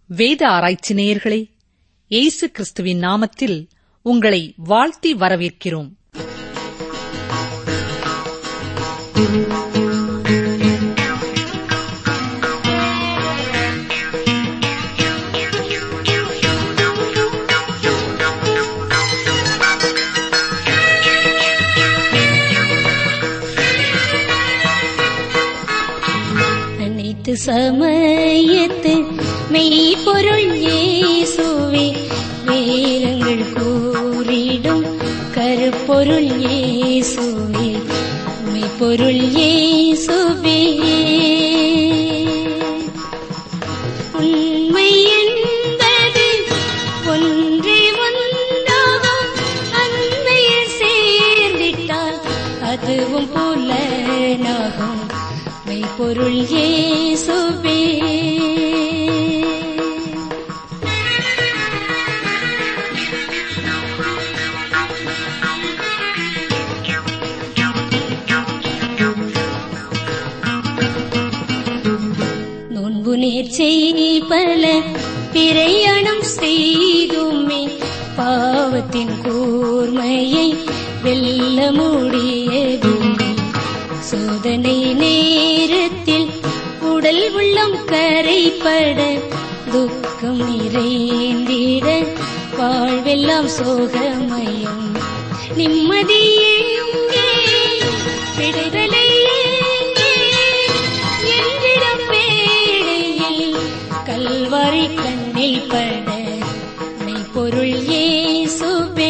வேத ஆராய்ச்சி நேயர்களே இயேசு கிறிஸ்துவின் நாமத்தில் உங்களை வாழ்த்தி வரவேற்கிறோம் அனைத்து சமயத்து மெய்ப்பொருள் இயேசுவே வேதங்கள் கூறிடும் கருப்பொருள் இயேசுவே மெய்ப்பொருள் இயேசுவே உண்மை என்பது ஒன்றே ஒன்றாகும் அன்மையில் சேர்ந்திட்டால் அதுவும் புலனாகும் மெய்ப்பொருள் இயேசுவே நோன்பு நேர்ச்சை பல பிரயாணம் செய்துமே பாவத்தின் கூர்மையை வெல்ல முடியவில்லை சோதனை நேரத்தில் உடல் உள்ளம் கரைப்பட துக்கம் நிறைந்திட வாழ்வெல்லாம் சோகமயம் நிம்மதி எங்கே விடுதலை எங்கே என்றிடம் வேளையில் கல்வாரி கண்ணில் பட மெய்ப்பொருள் இயேசுவே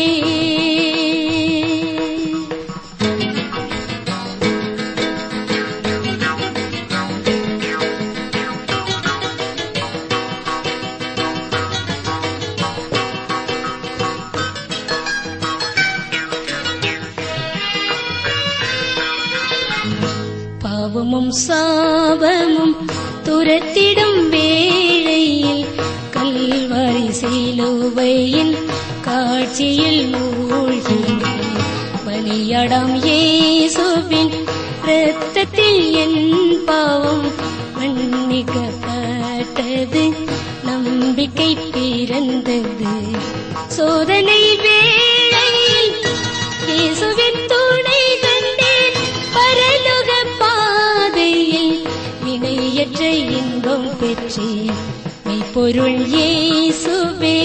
பாவமும் சாபமும் துரத்திடும் வேளையில் கல்வாரி சிலுவையின் காட்சியில் மூழ்கினேன் பலியடாம் இயேசுவின் இரத்தத்தில் என் பாவம் மன்னிக்கப்பட்டது நம்பிக்கை பிறந்தது சோதனை வேளையில் இயேசுவின் துணை கண்டேன் பரலோக பாதையில் இணையற்ற இன்பம் பெற்றேன் மெய்ப்பொருள் இயேசுவே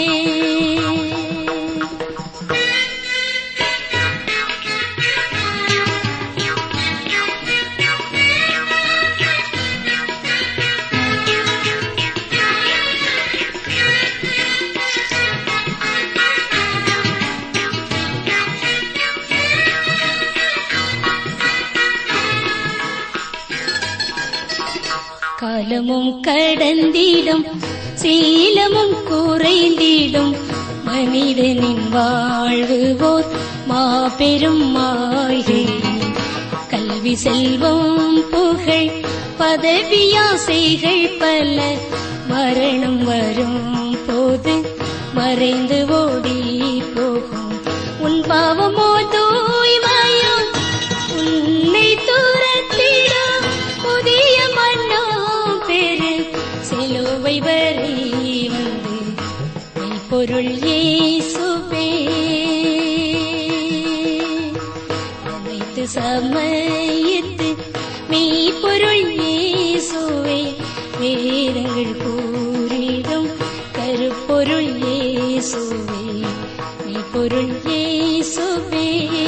காலமும் கடந்திடும் சீலமும் குறைந்திடும் மனிதனின் வாழ்வு ஓர் மாபெரும் மாயை கல்வி செல்வம் புகழ் பதவியாசைகள் பல மரணம் வரும் போது மறைந்து ஓடி போகும் உன் பாவமோ தூய்மையோ உன்னை துரத்திடும் புதிய மன்னோ பெரு சிலுவை வரை வந்து மெய்ப்பொருள் இயேசுவே அனைத்து சமயத்து மெய்ப்பொருள் இயேசுவே வேதங்கள் கூறிடும் கருப்பொருள் இயேசுவே மெய்ப்பொருள் இயேசுவே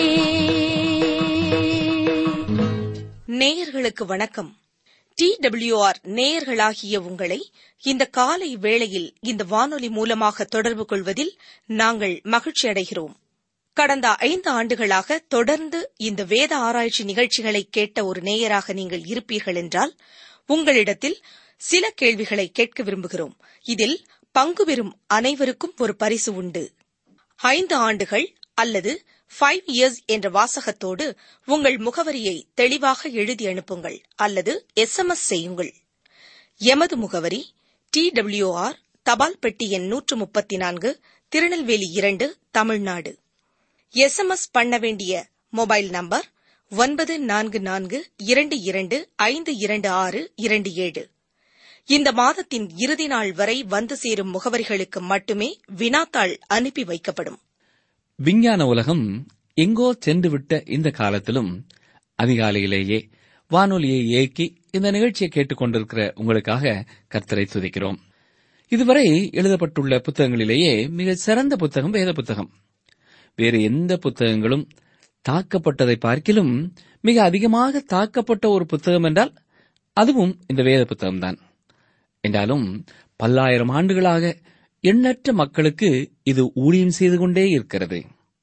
நேயர்களுக்கு வணக்கம் டி டபிள்யூஆர் நேயர்களாகிய உங்களை இந்த காலை வேளையில் இந்த வானொலி மூலமாக தொடர்பு கொள்வதில் நாங்கள் மகிழ்ச்சி அடைகிறோம் கடந்த ஐந்து ஆண்டுகளாக தொடர்ந்து இந்த வேத ஆராய்ச்சி நிகழ்ச்சிகளை கேட்ட ஒரு நேயராக நீங்கள் இருப்பீர்கள் என்றால் உங்களிடத்தில் சில கேள்விகளை கேட்க விரும்புகிறோம் இதில் பங்கு பெறும் அனைவருக்கும் ஒரு பரிசு உண்டு ஐந்து ஆண்டுகள் அல்லது ஃபைவ் இயர்ஸ் என்ற வாசகத்தோடு உங்கள் முகவரியை தெளிவாக எழுதி அனுப்புங்கள் அல்லது எஸ்எம்எஸ் செய்யுங்கள் எமது முகவரி டி டபிள்யூஆர் தபால் பெட்டி எண் நூற்று முப்பத்தி நான்கு திருநெல்வேலி இரண்டு தமிழ்நாடு எஸ்எம்எஸ் பண்ண வேண்டிய மொபைல் நம்பர் ஒன்பது நான்கு நான்கு இரண்டு இரண்டு ஐந்து இரண்டு ஆறு இரண்டு ஏழு இந்த மாதத்தின் இறுதி நாள் வரை வந்து சேரும் முகவரிகளுக்கு மட்டுமே வினாத்தாள் அனுப்பி வைக்கப்படும் விஞ்ஞான உலகம் எங்கோ சென்றுவிட்ட இந்த காலத்திலும் அதிகாலையிலேயே வானொலியை இயக்கி இந்த நிகழ்ச்சியை கேட்டுக்கொண்டிருக்கிற உங்களுக்காக கர்த்தரை துதிக்கிறோம் இதுவரை எழுதப்பட்டுள்ள புத்தகங்களிலேயே மிக சிறந்த புத்தகம் வேத புத்தகம் வேறு எந்த புத்தகங்களும் தாக்கப்பட்டதை பார்க்கிலும் மிக அதிகமாக தாக்கப்பட்ட ஒரு புத்தகம் என்றால் அதுவும் இந்த வேத புத்தகம்தான் என்றாலும் பல்லாயிரம் ஆண்டுகளாக எண்ணற்ற மக்களுக்கு இது ஊழியம் செய்து கொண்டே இருக்கிறது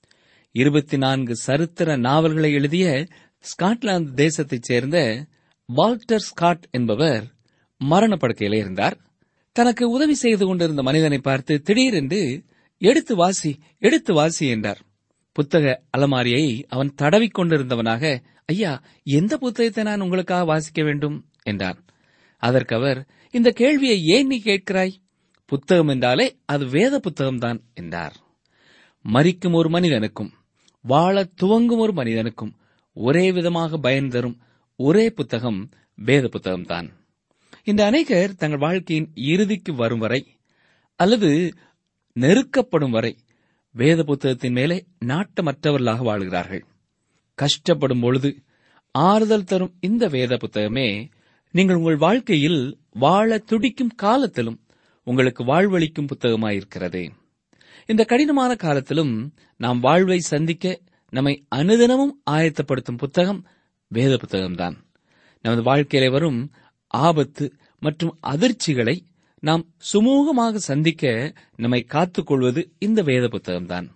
இருபத்தி நான்கு சரித்திர நாவல்களை எழுதிய ஸ்காட்லாந்து தேசத்தைச் சேர்ந்த வால்டர் ஸ்காட் என்பவர் மரணப்படுக்கையிலே இருந்தார் தனக்கு உதவி செய்து கொண்டிருந்த மனிதனை பார்த்து திடீரென்று எடுத்து வாசி எடுத்து வாசி என்றார் புத்தக அலமாரியை அவன் தடவிக் கொண்டிருந்தவனாக ஐயா எந்த புத்தகத்தை நான் உங்களுக்காக வாசிக்க வேண்டும் என்றான் அதற்கு அவர் இந்த கேள்வியை ஏன் நீ கேட்கிறாய் புத்தகம் என்றாலே அது வேத புத்தகம்தான் என்றார் மரிக்கும் ஒரு மனிதனுக்கும் வாழ துவங்கும் ஒரு மனிதனுக்கும் ஒரே விதமாக பயன் தரும் ஒரே புத்தகம் வேத புத்தகம்தான் இந்த அநேகர் தங்கள் வாழ்க்கையின் இறுதிக்கு வரும் வரை அல்லது நெருக்கப்படும் வரை வேத புத்தகத்தின் மேலே நாட்டமற்றவர்களாக வாழ்கிறார்கள் கஷ்டப்படும் பொழுது ஆறுதல் தரும் இந்த வேத புத்தகமே நீங்கள் உங்கள் வாழ்க்கையில் வாழ துடிக்கும் காலத்திலும் உங்களுக்கு வாழ்வளிக்கும் புத்தகமாயிருக்கிறது இந்த கடினமான காலத்திலும் நாம் வாழ்வை சந்திக்க நம்மை அனுதினமும் ஆயத்தப்படுத்தும் புத்தகம் வேத புத்தகம்தான் நமது வாழ்க்கையிலே வரும் ஆபத்து மற்றும் அதிர்ச்சிகளை நாம் சுமூகமாக சந்திக்க நம்மை காத்துக்கொள்வது இந்த வேத புத்தகம்தான்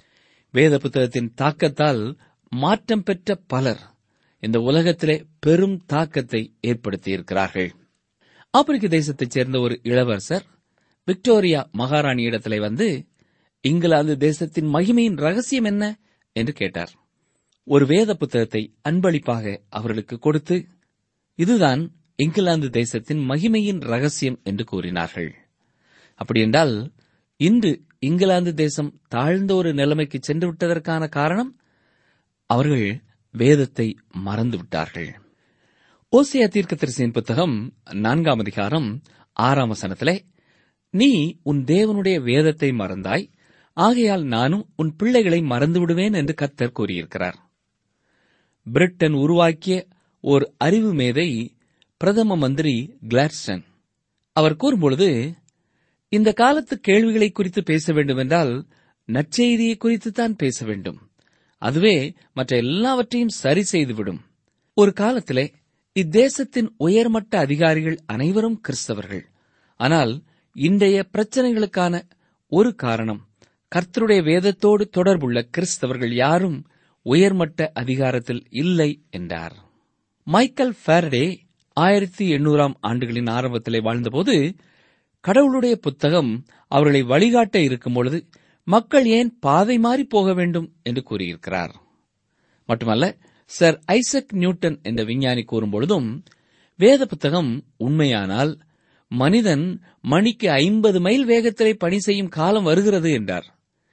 வேத புத்தகத்தின் தாக்கத்தால் மாற்றம் பெற்ற பலர் இந்த உலகத்திலே பெரும் தாக்கத்தை ஏற்படுத்தியிருக்கிறார்கள் ஆப்பிரிக்க தேசத்தைச் சேர்ந்த ஒரு இளவரசர் விக்டோரியா மகாராணியிடத்திலே வந்து இங்கிலாந்து தேசத்தின் மகிமையின் ரகசியம் என்ன என்று கேட்டார் ஒரு வேத புத்தகத்தை அன்பளிப்பாக அவர்களுக்கு கொடுத்து இதுதான் இங்கிலாந்து தேசத்தின் மகிமையின் ரகசியம் என்று கூறினார்கள் அப்படியென்றால் இன்று இங்கிலாந்து தேசம் தாழ்ந்த ஒரு நிலைமைக்கு சென்று விட்டதற்கான காரணம் அவர்கள் வேதத்தை மறந்து விட்டார்கள் ஓசியா தீர்க்கதரிசியின் புத்தகம் நான்காம் அதிகாரம் ஆறாம் வசனத்திலே நீ உன் தேவனுடைய வேதத்தை மறந்தாய் ஆகையால் நானும் உன் பிள்ளைகளை மறந்து விடுவேன் என்று கர்த்தர் கூறியிருக்கிறார் பிரிட்டன் உருவாக்கிய ஓர் அறிவு மேதை பிரதம மந்திரி கிளாட்ஸ்டன் அவர் கூறும்பொழுது இந்த காலத்து கேள்விகளை குறித்து பேச வேண்டுமென்றால் நற்செய்தியை குறித்து தான் பேச வேண்டும் அதுவே மற்ற எல்லாவற்றையும் சரி செய்துவிடும் ஒரு காலத்திலே இத்தேசத்தின் உயர்மட்ட அதிகாரிகள் அனைவரும் கிறிஸ்தவர்கள் ஆனால் இன்றைய பிரச்சனைகளுக்கான ஒரு காரணம் கர்த்தருடைய வேதத்தோடு தொடர்புள்ள கிறிஸ்தவர்கள் யாரும் உயர்மட்ட அதிகாரத்தில் இல்லை என்றார் மைக்கேல் ஃபாரடே ஆயிரத்தி எண்ணூறாம் ஆண்டுகளின் ஆரம்பத்திலே வாழ்ந்தபோது கடவுளுடைய புத்தகம் அவர்களை வழிகாட்ட இருக்கும் பொழுது மக்கள் ஏன் பாதை மாறி போக வேண்டும் என்று கூறியிருக்கிறார் மட்டுமல்ல சர் ஐசக் நியூட்டன் என்ற விஞ்ஞானி கூறும்பொழுதும் வேத புத்தகம் உண்மையானால் மனிதன் மணிக்கு ஐம்பது மைல் வேகத்திலே பணி செய்யும் காலம் வருகிறது என்றார்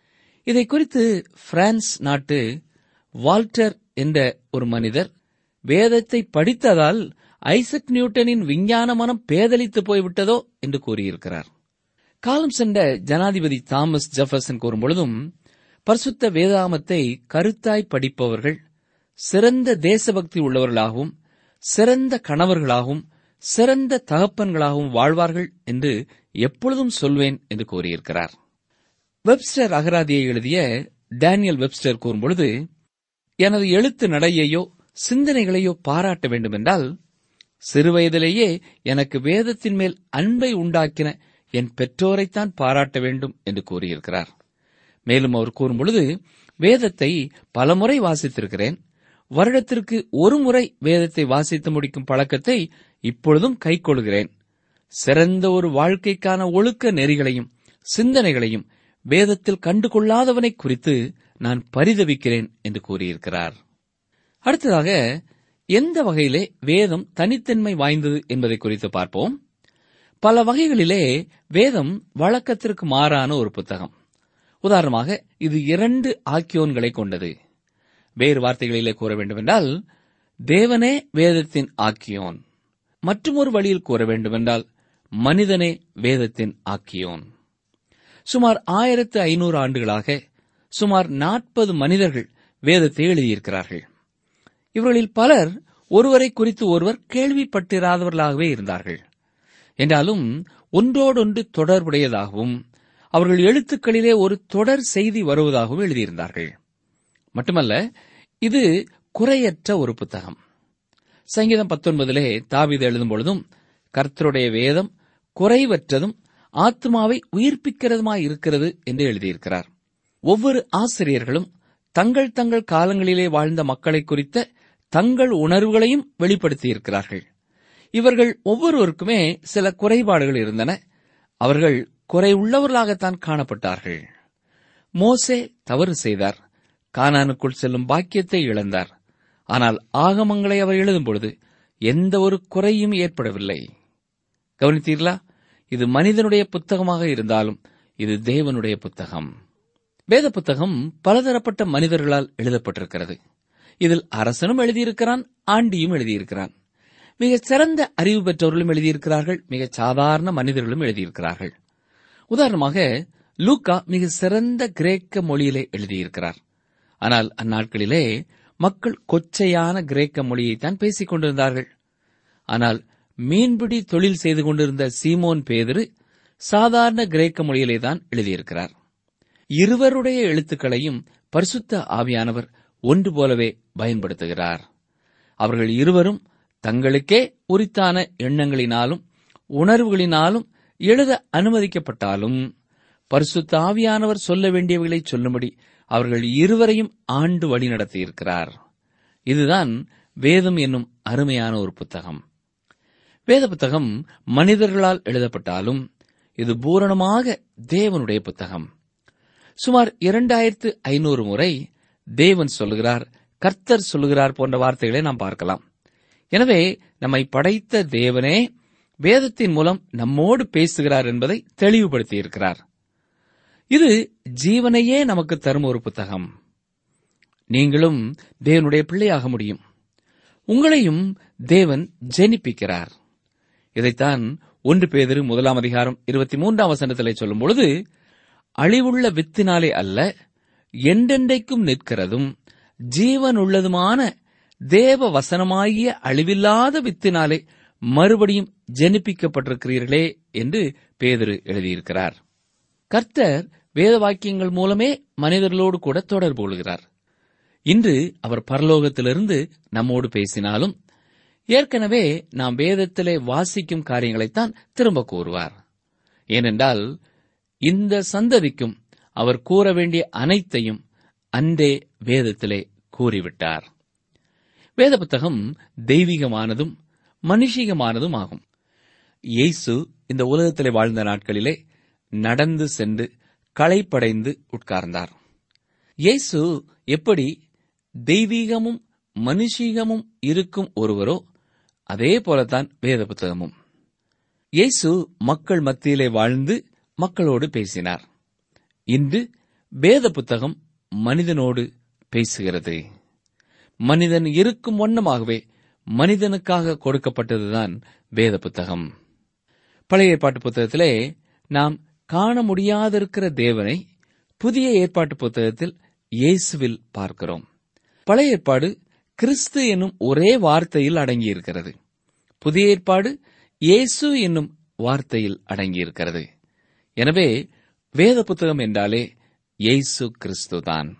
இதை குறித்து பிரான்ஸ் நாட்டு வால்டர் என்ற ஒரு மனிதர் வேதத்தை படித்ததால் ஐசக் நியூட்டனின் விஞ்ஞான மனம் பேதலித்து போய்விட்டதோ என்று கூறியிருக்கிறார் காலம் சென்ற ஜனாதிபதி தாமஸ் ஜெஃபர்சன் கூறும்பொழுதும் பரிசுத்த வேதாமத்தை கருத்தாய் படிப்பவர்கள் சிறந்த தேசபக்தி உள்ளவர்களாகவும் சிறந்த கணவர்களாகவும் சிறந்த தகப்பன்களாகவும் வாழ்வார்கள் என்று எப்பொழுதும் சொல்வேன் என்று கூறியிருக்கிறார் வெப்ஸ்டர் அகராதியை எழுதிய டேனியல் வெப்ஸ்டர் கூறும்பொழுது எனது எழுத்து நடையையோ சிந்தனைகளையோ பாராட்ட வேண்டுமென்றால் சிறுவயதிலேயே எனக்கு வேதத்தின் மேல் அன்பை உண்டாக்கின என் பெற்றோரைத்தான் பாராட்ட வேண்டும் என்று கூறியிருக்கிறார் மேலும் அவர் கூறும்பொழுது வேதத்தை பலமுறை வாசித்திருக்கிறேன் வருடத்திற்கு ஒரு முறை வேதத்தை வாசித்து முடிக்கும் பழக்கத்தை இப்பொழுதும் கைக்கொள்கிறேன் சிறந்த ஒரு வாழ்க்கைக்கான ஒழுக்க நெறிகளையும் சிந்தனைகளையும் வேதத்தில் கண்டு கொள்ளாதவனை குறித்து நான் பரிதவிக்கிறேன் என்று கூறியிருக்கிறார் அடுத்ததாக எந்த வகையிலே வேதம் தனித்தன்மை வாய்ந்தது என்பதை குறித்து பார்ப்போம் பல வகைகளிலே வேதம் வழக்கத்திற்கு மாறான ஒரு புத்தகம் உதாரணமாக இது இரண்டு ஆக்கியோன்களை கொண்டது வேறு வார்த்தைகளிலே கூற வேண்டுமென்றால் தேவனே வேதத்தின் ஆக்கியோன் மற்றும் ஒரு வழியில் கூற வேண்டுமென்றால் மனிதனே வேதத்தின் ஆக்கியோன் சுமார் ஆயிரத்து ஐநூறு ஆண்டுகளாக சுமார் நாற்பது மனிதர்கள் வேதத்தை எழுதியிருக்கிறார்கள் இவர்களில் பலர் ஒருவரை குறித்து ஒருவர் கேள்விப்பட்டிராதவர்களாகவே இருந்தார்கள் என்றாலும் ஒன்றோடொன்று தொடர்புடையதாகவும் அவர்கள் எழுத்துக்களிலே ஒரு தொடர் செய்தி வருவதாகவும் எழுதியிருந்தார்கள் மட்டுமல்ல இது குறையற்ற ஒரு புத்தகம் சங்கீதம் பத்தொன்பதிலே தாவீது எழுதும் பொழுதும் கர்த்தருடைய வேதம் குறைவற்றதும் ஆத்மாவை உயிர்ப்பிக்கிறதுமாய் இருக்கிறது என்று எழுதியிருக்கிறார் ஒவ்வொரு ஆசிரியர்களும் தங்கள் தங்கள் காலங்களிலே வாழ்ந்த மக்களை குறித்த தங்கள் உணர்வுகளையும் வெளிப்படுத்தியிருக்கிறார்கள் இவர்கள் ஒவ்வொருவருக்குமே சில குறைபாடுகள் இருந்தன அவர்கள் குறைவுள்ளவர்களாகத்தான் காணப்பட்டார்கள் மோசே தவறு செய்தார் கானானுக்குள் செல்லும் பாக்கியத்தை இழந்தார் ஆனால் ஆகமங்களை அவர் எழுதும் பொழுது எந்த ஒரு குறையும் ஏற்படவில்லை கவனித்தீர்களா இது மனிதனுடைய புத்தகமாக இருந்தாலும் இது தேவனுடைய புத்தகம் வேத புத்தகம் பலதரப்பட்ட மனிதர்களால் எழுதப்பட்டிருக்கிறது இதில் அரசனும் எழுதியிருக்கிறான் ஆண்டியும் எழுதியிருக்கிறான் மிகச் சிறந்த அறிவு பெற்றவர்களும் எழுதியிருக்கிறார்கள் மிகச் சாதாரண மனிதர்களும் எழுதியிருக்கிறார்கள் உதாரணமாக லூக்கா மிக சிறந்த கிரேக்க மொழியிலே எழுதியிருக்கிறார் ஆனால் அந்நாட்களிலே மக்கள் கொச்சையான கிரேக்க மொழியைத்தான் பேசிக் கொண்டிருந்தார்கள் ஆனால் மீன்பிடி தொழில் செய்து கொண்டிருந்த சீமோன் பேதரு சாதாரண கிரேக்க மொழியிலே தான் எழுதியிருக்கிறார் இருவருடைய எழுத்துக்களையும் பரிசுத்த ஆவியானவர் ஒன்று போலவே பயன்படுத்துகிறார் அவர்கள் இருவரும் தங்களுக்கே உரித்தான எண்ணங்களினாலும் உணர்வுகளினாலும் எழுத அனுமதிக்கப்பட்டாலும் பரிசுத்த ஆவியானவர் சொல்ல வேண்டியவைகளை சொல்லும்படி அவர்கள் இருவரையும் ஆண்டு வழி நடத்தியிருக்கிறார் இதுதான் வேதம் என்னும் அருமையான ஒரு புத்தகம் வேத புத்தகம் மனிதர்களால் எழுதப்பட்டாலும் இது பூரணமாக தேவனுடைய புத்தகம் சுமார் இரண்டாயிரத்து ஐநூறு முறை தேவன் சொல்லுகிறார் கர்த்தர் சொல்லுகிறார் போன்ற வார்த்தைகளை நாம் பார்க்கலாம் எனவே நம்மை படைத்த தேவனே வேதத்தின் மூலம் நம்மோடு பேசுகிறார் என்பதை தெளிவுபடுத்தியிருக்கிறார் இது ஜீவனையே நமக்கு தரும் ஒரு புத்தகம் நீங்களும் தேவனுடைய பிள்ளையாக முடியும் உங்களையும் தேவன் ஜெனிப்பிக்கிறார் இதைத்தான் ஒன்று பேதிரு முதலாம் அதிகாரம் இருபத்தி மூன்றாம் வசனத்திலே சொல்லும் பொழுது அழிவுள்ள வித்தினாலே அல்ல என்றென்றைக்கும் நிற்கிறதும் ஜீவனுள்ளதுமான தேவ வசனமாகிய அழிவில்லாத வித்தினாலே மறுபடியும் ஜெனிப்பிக்கப்பட்டிருக்கிறீர்களே என்று பேதிரு எழுதியிருக்கிறார் கர்த்தர் வேத வாக்கியங்கள் மூலமே மனிதர்களோடு கூட தொடர்பு கொள்கிறார் இன்று அவர் பரலோகத்திலிருந்து நம்மோடு பேசினாலும் ஏற்கனவே நாம் வேதத்திலே வாசிக்கும் காரியங்களைத்தான் திரும்ப கூறுவார் ஏனென்றால் இந்த சந்ததிக்கும் அவர் கூற வேண்டிய அனைத்தையும் அன்றே வேதத்திலே கூறிவிட்டார் வேத புத்தகம் தெய்வீகமானதும் மனுஷிகமானதும் ஆகும் இயேசு இந்த உலகத்திலே வாழ்ந்த நாட்களிலே நடந்து சென்று களைப்படைந்து உட்கார்ந்தார் இயேசு எப்படி தெய்வீகமும் மனுஷீகமும் இருக்கும் ஒருவரோ அதே போலத்தான் வேத புத்தகமும் இயேசு மக்கள் மத்தியிலே வாழ்ந்து மக்களோடு பேசினார் இன்று வேத புத்தகம் மனிதனோடு பேசுகிறது மனிதன் இருக்கும் வண்ணமாகவே மனிதனுக்காக கொடுக்கப்பட்டதுதான் வேத புத்தகம் பழைய ஏற்பாட்டு புத்தகத்திலே நாம் காண முடியாதிருக்கிற தேவனை புதிய ஏற்பாட்டு புத்தகத்தில் இயேசுவில் பார்க்கிறோம் பழைய ஏற்பாடு கிறிஸ்து என்னும் ஒரே வார்த்தையில் அடங்கியிருக்கிறது புதிய ஏற்பாடு இயேசு என்னும் வார்த்தையில் அடங்கியிருக்கிறது எனவே வேத புத்தகம் என்றாலே இயேசு கிறிஸ்துதான்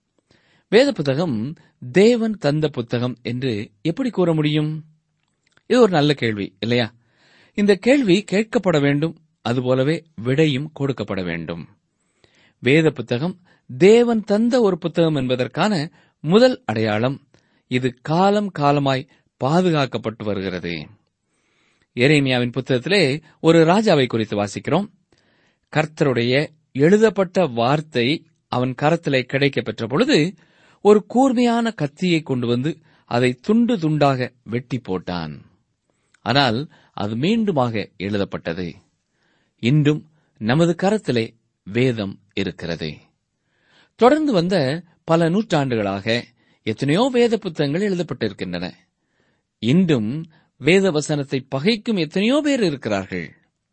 வேத புத்தகம் தேவன் தந்த புத்தகம் என்று எப்படி கூற முடியும் இது ஒரு நல்ல கேள்வி இல்லையா இந்த கேள்வி கேட்கப்பட வேண்டும் அதுபோலவே விடையும் கொடுக்கப்பட வேண்டும் வேத புத்தகம் தேவன் தந்த ஒரு புத்தகம் என்பதற்கான முதல் அடையாளம் இது காலம் காலமாய் பாதுகாக்கப்பட்டு வருகிறது எரேமியாவின் புத்தகத்திலே ஒரு ராஜாவை குறித்து வாசிக்கிறோம் கர்த்தருடைய எழுதப்பட்ட வார்த்தை அவன் கரத்திலே கிடைக்க பெற்ற பொழுது ஒரு கூர்மையான கத்தியை கொண்டு வந்து அதை துண்டு துண்டாக வெட்டி போட்டான் ஆனால் அது மீண்டுமாக எழுதப்பட்டது இன்றும் நமது கரத்திலே வேதம் இருக்கிறது தொடர்ந்து வந்த பல நூற்றாண்டுகளாக எத்தனையோ வேத புத்தகங்கள் எழுதப்பட்டிருக்கின்றன இன்றும் வேத வசனத்தை பகைக்கும் எத்தனையோ பேர் இருக்கிறார்கள்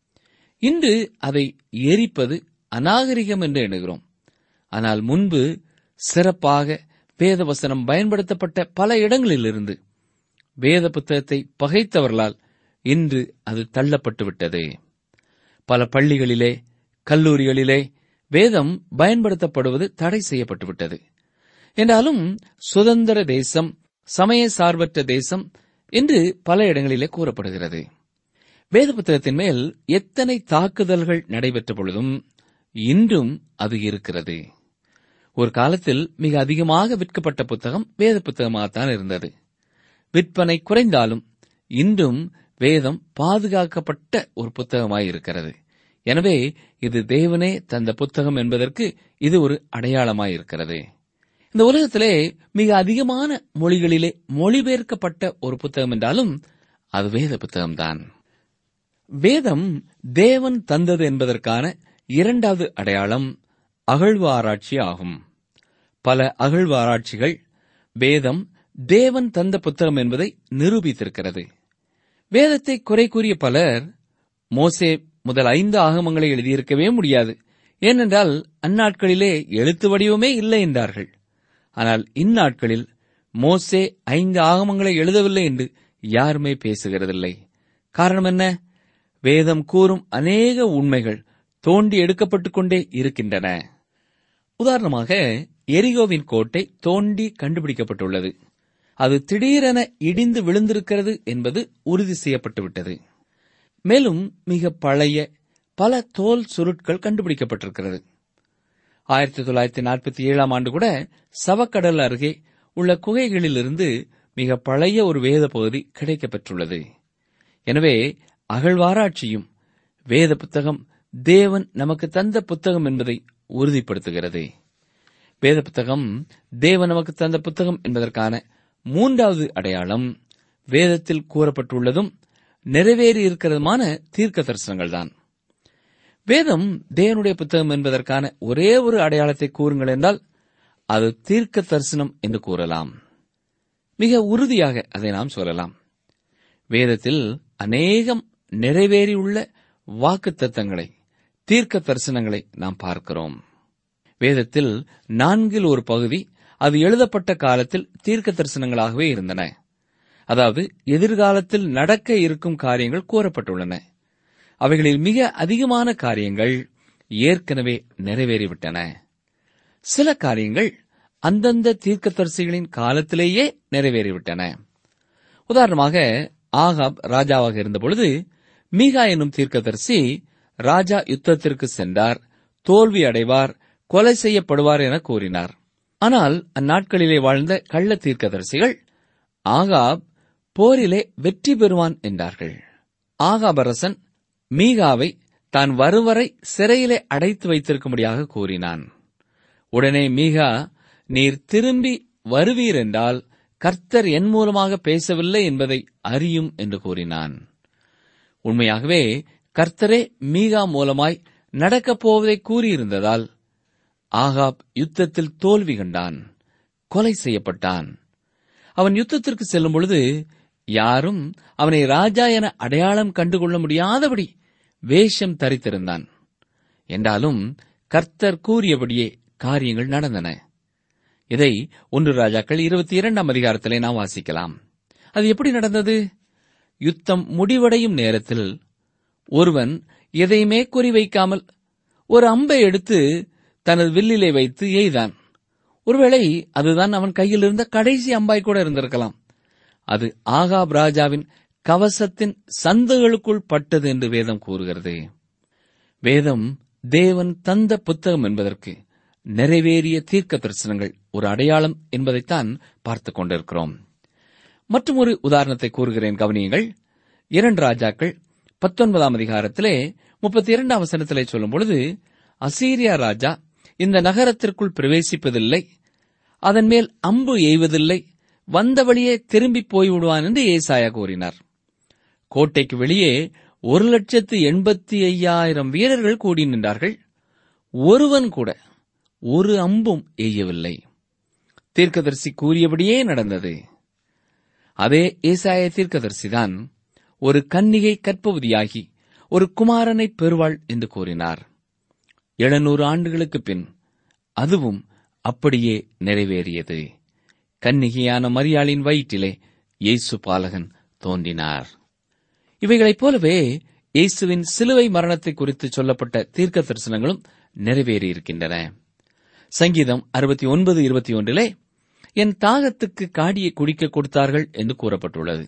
இன்று அதை எரிப்பது அநாகரிகம் என்று எண்ணுகிறோம் ஆனால் முன்பு சிறப்பாக வேதவசனம் பயன்படுத்தப்பட்ட பல இடங்களிலிருந்து வேத புத்தகத்தை பகைத்தவர்களால் இன்று அது தள்ளப்பட்டு விட்டது பல பள்ளிகளிலே கல்லூரிகளிலே வேதம் பயன்படுத்தப்படுவது தடை செய்யப்பட்டு விட்டது என்றாலும் சுதந்திர தேசம் சமய சார்பற்ற தேசம் என்று பல இடங்களிலே கூறப்படுகிறது வேத புத்தகத்தின் மேல் எத்தனை தாக்குதல்கள் நடைபெற்ற பொழுதும் இன்றும் அது இருக்கிறது ஒரு காலத்தில் மிக அதிகமாக விற்கப்பட்ட புத்தகம் வேத புத்தகமாகத்தான் இருந்தது விற்பனை குறைந்தாலும் இன்றும் வேதம் பாதுகாக்கப்பட்ட ஒரு புத்தகமாய் இருக்கிறது எனவே இது தேவனே தந்த புத்தகம் என்பதற்கு இது ஒரு அடையாளமாய் இருக்கிறது இந்த உலகத்திலே மிக அதிகமான மொழிகளிலே மொழிபெயர்க்கப்பட்ட ஒரு புத்தகம் என்றாலும் அது வேத புத்தகம்தான் வேதம் தேவன் தந்தது என்பதற்கான இரண்டாவது அடையாளம் அகழ்வு ஆராய்ச்சி ஆகும் பல அகழ்வு ஆராய்ச்சிகள் வேதம் தேவன் தந்த புத்தகம் என்பதை நிரூபித்திருக்கிறது வேதத்தை குறை கூறிய பலர் மோசே முதல் ஐந்து ஆகமங்களை எழுதியிருக்கவே முடியாது ஏனென்றால் அந்நாட்களிலே எழுத்து வடிவமே இல்லை என்றார்கள் ஆனால் இந்நாட்களில் மோசே ஐந்து ஆகமங்களை எழுதவில்லை என்று யாருமே பேசுகிறதில்லை காரணம் என்ன வேதம் கூறும் அநேக உண்மைகள் தோண்டி எடுக்கப்பட்டுக் கொண்டே இருக்கின்றன உதாரணமாக எரிகோவின் கோட்டை தோண்டி கண்டுபிடிக்கப்பட்டுள்ளது அது திடீரென இடிந்து விழுந்திருக்கிறது என்பது உறுதி செய்யப்பட்டுவிட்டது மேலும் மிக பழைய பல தோல் சுருட்கள் கண்டுபிடிக்கப்பட்டிருக்கிறது ஆயிரத்தி தொள்ளாயிரத்தி நாற்பத்தி ஏழாம் ஆண்டு கூட சவக்கடல் அருகே உள்ள குகைகளிலிருந்து மிக பழைய ஒரு வேத பகுதி கிடைக்கப்பெற்றுள்ளது எனவே அகழ்வாராய்ச்சியும் வேத புத்தகம் தேவன் நமக்கு தந்த புத்தகம் என்பதை உறுதிப்படுத்துகிறது வேத புத்தகம் தேவன் நமக்கு தந்த புத்தகம் என்பதற்கான மூன்றாவது அடையாளம் வேதத்தில் கூறப்பட்டுள்ளதும் நிறைவேறி இருக்கிறதுமான தீர்க்க தரிசனங்கள்தான் வேதம் தேவனுடைய புத்தகம் என்பதற்கான ஒரே ஒரு அடையாளத்தை கூறுங்கள் என்றால் அது தீர்க்க தரிசனம் என்று கூறலாம் மிக உறுதியாக அதை நாம் சொல்லலாம் வேதத்தில் அநேகம் நிறைவேறியுள்ள வாக்கு தத்தங்களை தீர்க்க தரிசனங்களை நாம் பார்க்கிறோம் வேதத்தில் நான்கில் ஒரு பகுதி அது எழுதப்பட்ட காலத்தில் தீர்க்க தரிசனங்களாகவே இருந்தன அதாவது எதிர்காலத்தில் நடக்க இருக்கும் காரியங்கள் கூறப்பட்டுள்ளன அவைகளில் மிக அதிகமான காரியங்கள் ஏற்கனவே நிறைவேறிவிட்டன சில காரியங்கள் அந்தந்த தீர்க்கதரிசிகளின் காலத்திலேயே நிறைவேறிவிட்டன உதாரணமாக ஆகாப் ராஜாவாக இருந்தபொழுது மீகா என்னும் தீர்க்கதரிசி ராஜா யுத்தத்திற்கு சென்றார் தோல்வி அடைவார் கொலை செய்யப்படுவார் என கூறினார் ஆனால் அந்நாட்களிலே வாழ்ந்த கள்ள தீர்க்கதரிசிகள் ஆகாப் போரிலே வெற்றி பெறுவான் என்றார்கள் ஆகாப் அரசன் மீகாவை தான் வருவரை சிறையிலே அடைத்து வைத்திருக்கும்படியாக கூறினான் உடனே மீகா நீர் திரும்பி வருவீர் என்றால் கர்த்தர் என் மூலமாக பேசவில்லை என்பதை அறியும் என்று கூறினான் உண்மையாகவே கர்த்தரே மீகா மூலமாய் நடக்கப் போவதை கூறியிருந்ததால் ஆகாப் யுத்தத்தில் தோல்வி கண்டான் கொலை செய்யப்பட்டான் அவன் யுத்தத்திற்கு செல்லும் பொழுது யாரும் அவனை ராஜா என அடையாளம் கண்டுகொள்ள முடியாதபடி வேஷம் தரித்திருந்தான் என்றாலும் கர்த்தர் கூறியபடியே காரியங்கள் நடந்தன இதை ஒன்று ராஜாக்கள் இருபத்தி இரண்டாம் அதிகாரத்திலே நாம் வாசிக்கலாம் அது எப்படி நடந்தது யுத்தம் முடிவடையும் நேரத்தில் ஒருவன் எதையுமே குறிவைக்காமல் ஒரு அம்பை எடுத்து தனது வில்லிலே வைத்து எய்தான் ஒருவேளை அதுதான் அவன் கையில் இருந்த கடைசி அம்பாய் கூட இருந்திருக்கலாம் அது ஆகாப் ராஜாவின் கவசத்தின் சந்துகளுக்குள் பட்டது என்று வேதம் கூறுகிறது வேதம் தேவன் தந்த புத்தகம் என்பதற்கு நிறைவேறிய தீர்க்க தரிசனங்கள் ஒரு அடையாளம் என்பதைத்தான் பார்த்துக் கொண்டிருக்கிறோம் மற்றும் ஒரு உதாரணத்தை கூறுகிறேன் கவனியுங்கள் இரண்டு ராஜாக்கள் பத்தொன்பதாம் அதிகாரத்திலே முப்பத்தி இரண்டாம் வசனத்திலே சொல்லும் பொழுது அசீரியா ராஜா இந்த நகரத்திற்குள் பிரவேசிப்பதில்லை அதன் மேல் அம்பு எய்வதில்லை வந்த வழியே திரும்பி போய்விடுவான் என்று ஏசாயா கூறினார் கோட்டைக்கு வெளியே ஒரு லட்சத்து எண்பத்தி ஐயாயிரம் வீரர்கள் கூடி நின்றார்கள் ஒருவன் கூட ஒரு அம்பும் எய்யவில்லை தீர்க்கதரிசி கூறியபடியே நடந்தது அதே ஏசாய தீர்க்கதரிசிதான் ஒரு கன்னிகை கற்பவதியாகி ஒரு குமாரனை பெறுவாள் என்று கூறினார் எழுநூறு ஆண்டுகளுக்கு பின் அதுவும் அப்படியே நிறைவேறியது கன்னிகையான மரியாளின் வயிற்றிலே இயேசு பாலகன் தோன்றினார் இவைகளைப் போலவே இயேசுவின் சிலுவை மரணத்தை குறித்து சொல்லப்பட்ட தீர்க்க தரிசனங்களும் நிறைவேறியிருக்கின்றன சங்கீதம் அறுபத்தி ஒன்பது இருபத்தி ஒன்றிலே என் தாகத்துக்கு காடியை குடிக்க கொடுத்தார்கள் என்று கூறப்பட்டுள்ளது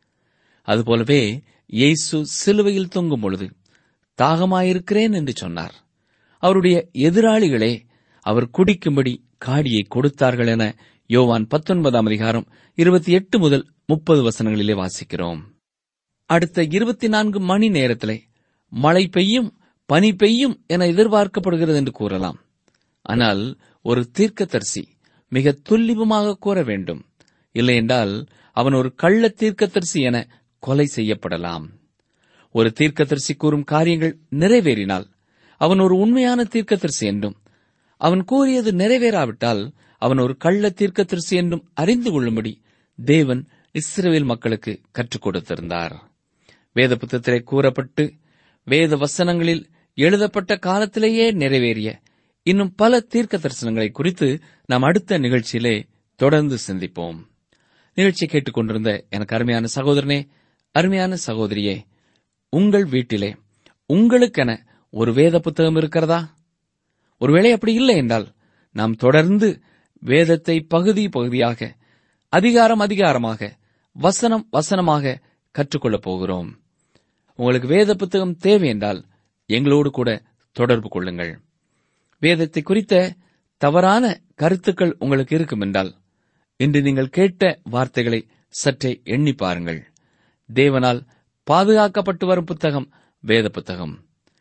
அதுபோலவே இயேசு சிலுவையில் தொங்கும் பொழுது தாகமாயிருக்கிறேன் என்று சொன்னார் அவருடைய எதிராளிகளே அவர் குடிக்கும்படி காடியை கொடுத்தார்கள் என யோவான் பத்தொன்பதாம் அதிகாரம் இருபத்தி எட்டு முதல் முப்பது வசனங்களிலே வாசிக்கிறோம் அடுத்த இருபத்தி நான்கு மணி நேரத்திலே மழை பெய்யும் பனி பெய்யும் என எதிர்பார்க்கப்படுகிறது என்று கூறலாம் ஆனால் ஒரு தீர்க்கதரிசி மிக துல்லிபமாக கூற வேண்டும் இல்லையென்றால் அவன் ஒரு கள்ள தீர்க்கதரிசி என கொலை செய்யப்படலாம் ஒரு தீர்க்கதரிசி கூறும் காரியங்கள் நிறைவேறினால் அவன் ஒரு உண்மையான தீர்க்கதரிசி என்றும் அவன் கூறியது நிறைவேறாவிட்டால் அவன் ஒரு கள்ள தீர்க்கதரிசி என்றும் அறிந்து கொள்ளும்படி தேவன் இஸ்ரவேல் மக்களுக்கு கற்றுக் கொடுத்திருந்தார் வேத புத்தகத்திலே கூறப்பட்டு வேத வசனங்களில் எழுதப்பட்ட காலத்திலேயே நிறைவேறிய இன்னும் பல தீர்க்க தரிசனங்களை குறித்து நாம் அடுத்த நிகழ்ச்சியிலே தொடர்ந்து சிந்திப்போம் நிகழ்ச்சியை கேட்டுக்கொண்டிருந்த எனக்கு அருமையான சகோதரனே அருமையான சகோதரியே உங்கள் வீட்டிலே உங்களுக்கென ஒரு வேத புத்தகம் இருக்கிறதா ஒருவேளை அப்படி இல்லை என்றால் நாம் தொடர்ந்து வேதத்தை பகுதி பகுதியாக அதிகாரம் அதிகாரமாக வசனம் வசனமாக கற்றுக்கொள்ளப் போகிறோம் உங்களுக்கு வேத புத்தகம் தேவை என்றால் எங்களோடு கூட தொடர்பு கொள்ளுங்கள் வேதத்தை குறித்த தவறான கருத்துக்கள் உங்களுக்கு இருக்கும் என்றால் இன்று நீங்கள் கேட்ட வார்த்தைகளை சற்றே எண்ணி பாருங்கள் தேவனால் பாதுகாக்கப்பட்டு வரும் புத்தகம் வேத புத்தகம்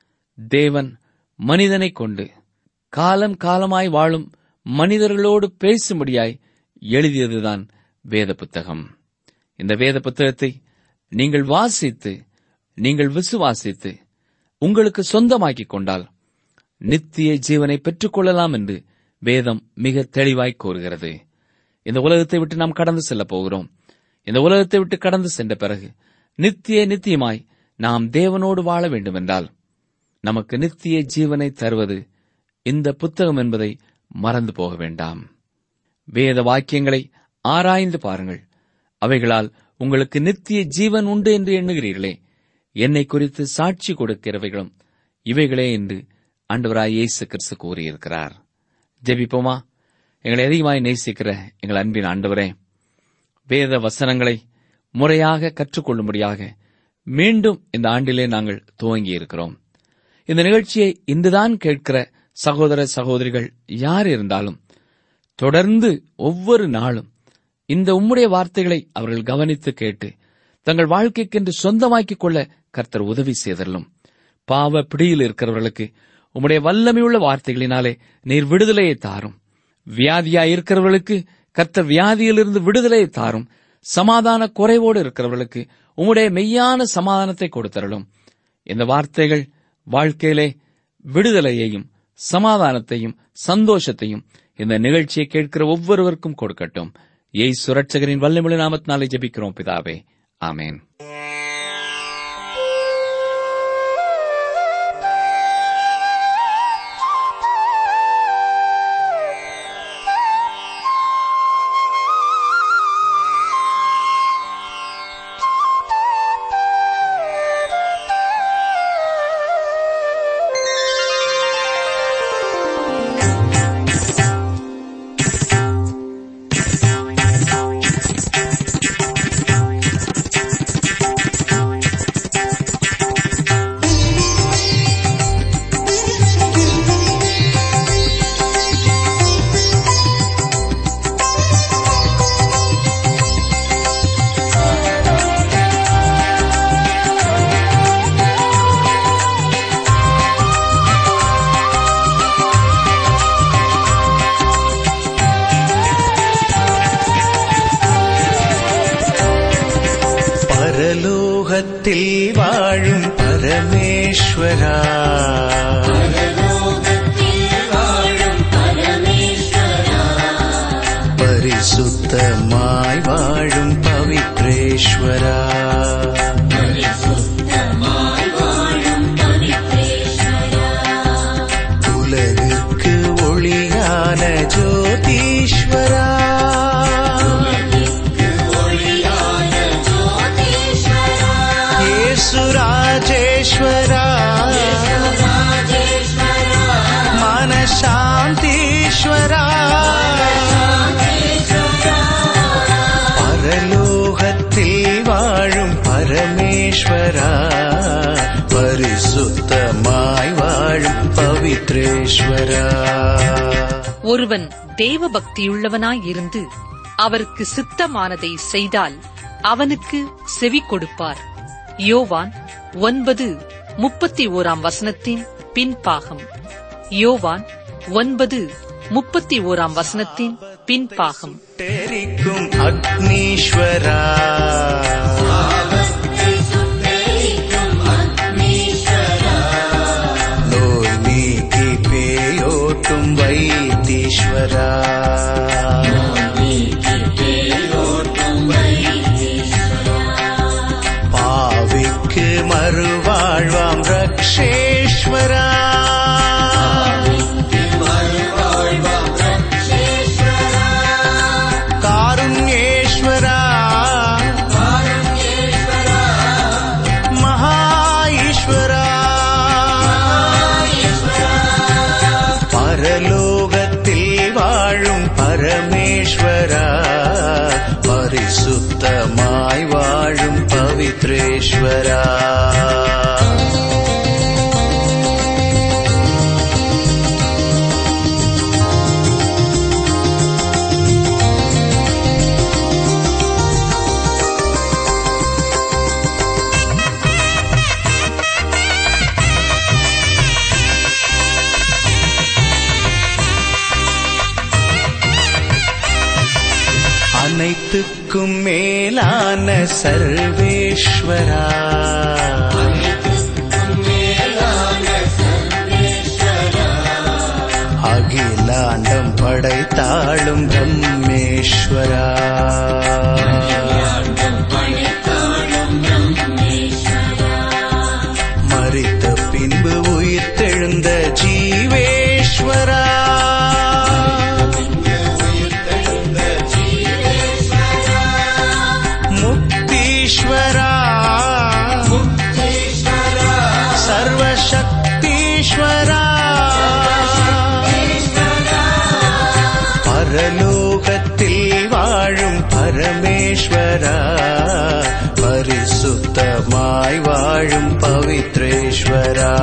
தேவன் மனிதனைக் கொண்டு காலம் காலமாய் வாழும் மனிதர்களோடு பேசும்படியாய் எழுதியதுதான் வேத புத்தகம் இந்த வேத புத்தகத்தை நீங்கள் வாசித்து நீங்கள் விசுவாசித்து உங்களுக்கு சொந்தமாக்கிக் கொண்டால் நித்திய ஜீவனை பெற்றுக் கொள்ளலாம் என்று வேதம் மிக தெளிவாய் கூறுகிறது இந்த உலகத்தை விட்டு நாம் கடந்து செல்லப் போகிறோம் இந்த உலகத்தை விட்டு கடந்து சென்ற பிறகு நித்திய நித்தியமாய் நாம் தேவனோடு வாழ வேண்டுமென்றால் நமக்கு நித்திய ஜீவனை தருவது இந்த புத்தகம் என்பதை மறந்து போக வேண்டாம் வேத வாக்கியங்களை ஆராய்ந்து பாருங்கள் அவைகளால் உங்களுக்கு நித்திய ஜீவன் உண்டு என்று எண்ணுகிறீர்களே என்னை குறித்து சாட்சி கொடுக்கிறவைகளும் இவைகளே என்று ஆண்டவராய் இயேசு கிறிஸ்து கூறியிருக்கிறார் ஜெபிப்போமா எங்களை அதிகமாய் நேசிக்கிற எங்கள் அன்பின் ஆண்டவரே வேத வசனங்களை முறையாக கற்றுக்கொள்ளும்படியாக மீண்டும் இந்த ஆண்டிலே நாங்கள் துவங்கி இருக்கிறோம் இந்த நிகழ்ச்சியை இன்றுதான் கேட்கிற சகோதர சகோதரிகள் யார் இருந்தாலும் தொடர்ந்து ஒவ்வொரு நாளும் இந்த உம்முடைய வார்த்தைகளை அவர்கள் கவனித்து கேட்டு தங்கள் வாழ்க்கைக்கென்று சொந்தமாக்கிக் கொள்ள கர்த்தர் உதவி செய்தரலும் பாவ பிடியில் இருக்கிறவர்களுக்கு உம்முடைய வல்லமையுள்ள வார்த்தைகளினாலே நீர் விடுதலையை தாரும் வியாதியா இருக்கிறவர்களுக்கு கர்த்தர் வியாதியிலிருந்து விடுதலையை தாரும் சமாதான குறைவோடு இருக்கிறவர்களுக்கு உம்முடைய மெய்யான சமாதானத்தை கொடுத்தரலும் இந்த வார்த்தைகள் வாழ்க்கையிலே விடுதலையையும் சமாதானத்தையும் சந்தோஷத்தையும் இந்த நிகழ்ச்சியை கேட்கிற ஒவ்வொருவருக்கும் கொடுக்கட்டும் ஏய் சுரட்சகரின் வல்லமிழ நாமத்தினாலே ஜெபிக்கிறோம் பிதாவே ஆமேன் பரலோகத்தில் வாழும் பரமேஸ்வரா பரிசுத்தமாய் வாழும் பவித்ரேஸ்வரா पवित्रेश्वरा ஒருவன் தேவ பக்தியுள்ளவனாயிருந்து அவருக்கு சித்தமானதை செய்தால் அவனுக்கு செவி கொடுப்பார் யோவான் ஒன்பது முப்பத்தி ஓராம் வசனத்தின் பின்பாகம் யோவான் ஒன்பது முப்பத்தி ஓராம் வசனத்தின் பின்பாகம் சுட்டெரிக்கும் அக்னீஸ்வரா நோய் நீக்கி பேயோட்டும் வைத்தீஸ்வரா பாவிக்கு மறுவாழ்வாம் ரக்ஷேஸ்வரா காருண்யேஸ்வரா மகா ஈஸ்வரா பரலோகத்தில் வாழும் பரமேஸ்வரா பரிசுத்தமாய் வாழும் பவித்ரேஸ்வரா அனைத்துக்கும் மேலான சர்வேஸ்வரா அகிலாண்டம் படைத்தாளும் பிரம்மேஸ்வரா மறித்த பின்பு உயிர்த்தெழுந்த ஜீவேஸ்வரா முக்தீஸ்வரா சர்வசக்தீஸ்வரா பரலோகத்தில் வாழும் பரமேஸ்வரா பரிசுத்தமாய் வாழும் பவித்ரேஸ்வரா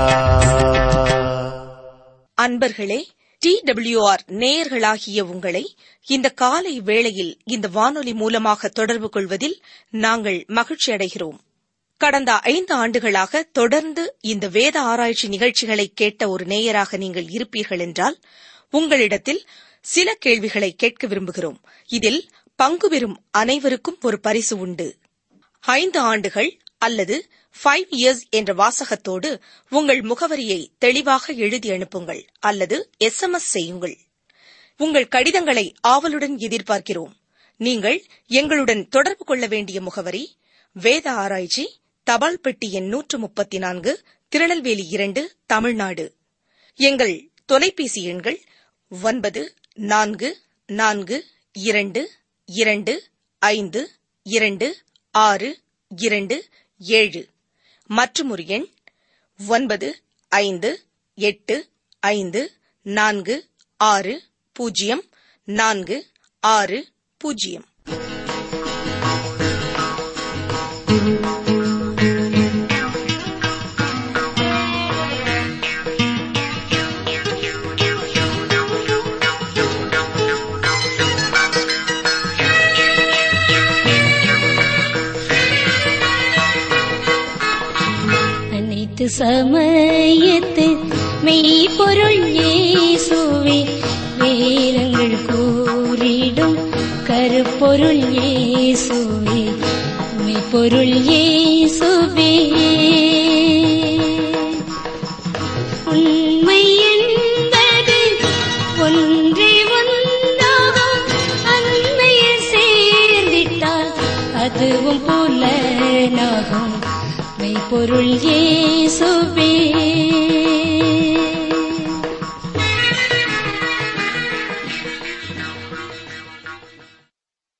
அன்பர்களே டி டபிள்யூஆர் நேயர்களாகிய உங்களை இந்த காலை வேளையில் இந்த வானொலி மூலமாக தொடர்பு கொள்வதில் நாங்கள் மகிழ்ச்சி அடைகிறோம் கடந்த ஐந்து ஆண்டுகளாக தொடர்ந்து இந்த வேத ஆராய்ச்சி நிகழ்ச்சிகளை கேட்ட ஒரு நேயராக நீங்கள் இருப்பீர்கள் என்றால் உங்களிடத்தில் சில கேள்விகளை கேட்க விரும்புகிறோம் இதில் பங்கு பெறும் அனைவருக்கும் ஒரு பரிசு உண்டு ஐந்து ஆண்டுகள் அல்லது ஃபைவ் இயர்ஸ் என்ற வாசகத்தோடு உங்கள் முகவரியை தெளிவாக எழுதி அனுப்புங்கள் அல்லது எஸ்எம்எஸ் செய்யுங்கள் உங்கள் கடிதங்களை ஆவலுடன் எதிர்பார்க்கிறோம் நீங்கள் எங்களுடன் தொடர்பு கொள்ள வேண்டிய முகவரி வேத ஆராய்ச்சி தபால் பெட்டி எண் நூற்று முப்பத்தி நான்கு திருநெல்வேலி இரண்டு தமிழ்நாடு எங்கள் தொலைபேசி எண்கள் ஒன்பது நான்கு நான்கு இரண்டு இரண்டு ஐந்து இரண்டு ஆறு இரண்டு ஏழு மற்றும் ஒரு எண் ஒன்பது ஐந்து எட்டு ஐந்து நான்கு ஆறு பூஜ்ஜியம் நான்கு ஆறு பூஜ்ஜியம் அனைத்து சமயத்து மெய்ப்பொருள் இயேசுவே வேதங்கள் கூறிடும் கருப்பொருள் இயேசுவே மெய்ப்பொருள் இயேசுவே உண்மை என்பது ஒன்றே ஒன்றாகும் அன்மையில் சேர்ந்திட்டால் அதுவும் புலனாகும் மெய்ப்பொருள் இயேசுவே